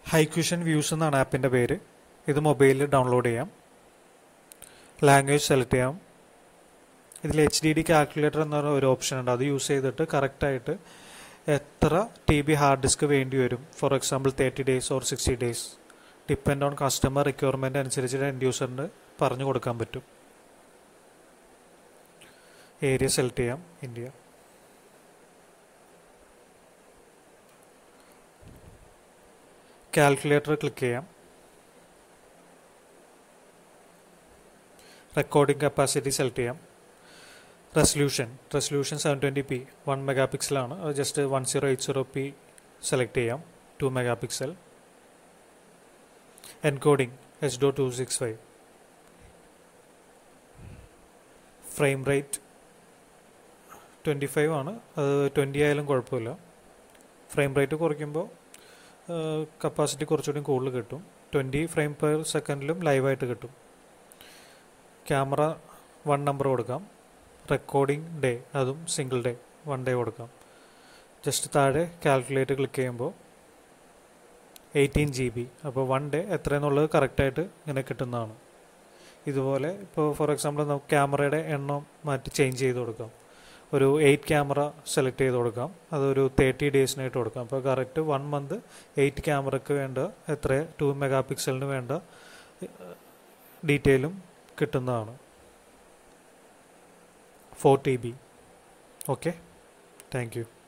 ഹൈക്വിഷൻ views എന്നാണ് ആപ്പിൻ്റെ പേര് ഇത് മൊബൈലിൽ ഡൗൺലോഡ് ചെയ്യാം ലാംഗ്വേജ് സെലക്ട് ചെയ്യാം ഇതിൽ എച്ച് ഡി ഡി കാൽക്കുലേറ്റർ എന്ന് പറഞ്ഞ ഒരു ഓപ്ഷൻ ഉണ്ട് അത് യൂസ് ചെയ്തിട്ട് കറക്റ്റായിട്ട് എത്ര ടി ബി ഹാർഡ് ഡിസ്ക് വേണ്ടി വരും for example thirty days or sixty days depend on customer requirement അനുസരിച്ച് എൻഡ് യൂസറിന് പറഞ്ഞു കൊടുക്കാൻ പറ്റും ഏരിയ സെലക്ട് ചെയ്യാം ഇന്ത്യ കാൽക്കുലേറ്റർ ക്ലിക്ക് ചെയ്യാം റെക്കോർഡിംഗ് കപ്പാസിറ്റി സെലക്ട് ചെയ്യാം resolution resolution seven twenty P one mega പിക്സലാണ് അത് just one zero eight zero P select ചെയ്യാം two megapixel encoding H dot two six five frame rate twenty five ആണ് അത് twenty ആയാലും കുഴപ്പമില്ല frame rate കുറയ്ക്കുമ്പോൾ capacity കുറച്ചുകൂടി കൂടുതൽ കിട്ടും ട്വൻറ്റി ഫ്രെയിം പെർ സെക്കൻഡിലും ലൈവായിട്ട് കിട്ടും ക്യാമറ വൺ നമ്പർ കൊടുക്കാം റെക്കോർഡിംഗ് ഡേ അതും സിംഗിൾ ഡേ വൺ ഡേ കൊടുക്കാം ജസ്റ്റ് താഴെ കാൽക്കുലേറ്റ് ക്ലിക്ക് ചെയ്യുമ്പോൾ എയ്റ്റീൻ ജി ബി അപ്പോൾ വൺ ഡേ എത്രയെന്നുള്ളത് കറക്റ്റായിട്ട് ഇങ്ങനെ കിട്ടുന്നതാണ് ഇതുപോലെ ഇപ്പോൾ ഫോർ എക്സാമ്പിൾ നമുക്ക് ക്യാമറയുടെ എണ്ണം മാറ്റി ചേഞ്ച് ചെയ്ത് കൊടുക്കാം ഒരു എയ്റ്റ് ക്യാമറ സെലക്ട് ചെയ്ത് കൊടുക്കാം അതൊരു തേർട്ടി ഡേയ്സിനായിട്ട് കൊടുക്കാം അപ്പോൾ കറക്റ്റ് വൺ മന്ത് എയ്റ്റ് ക്യാമറയ്ക്ക് വേണ്ട എത്ര ടു മെഗാ പിക്സലിന് വേണ്ട ഡീറ്റെയിലും കിട്ടുന്നതാണ് four T B okay thank U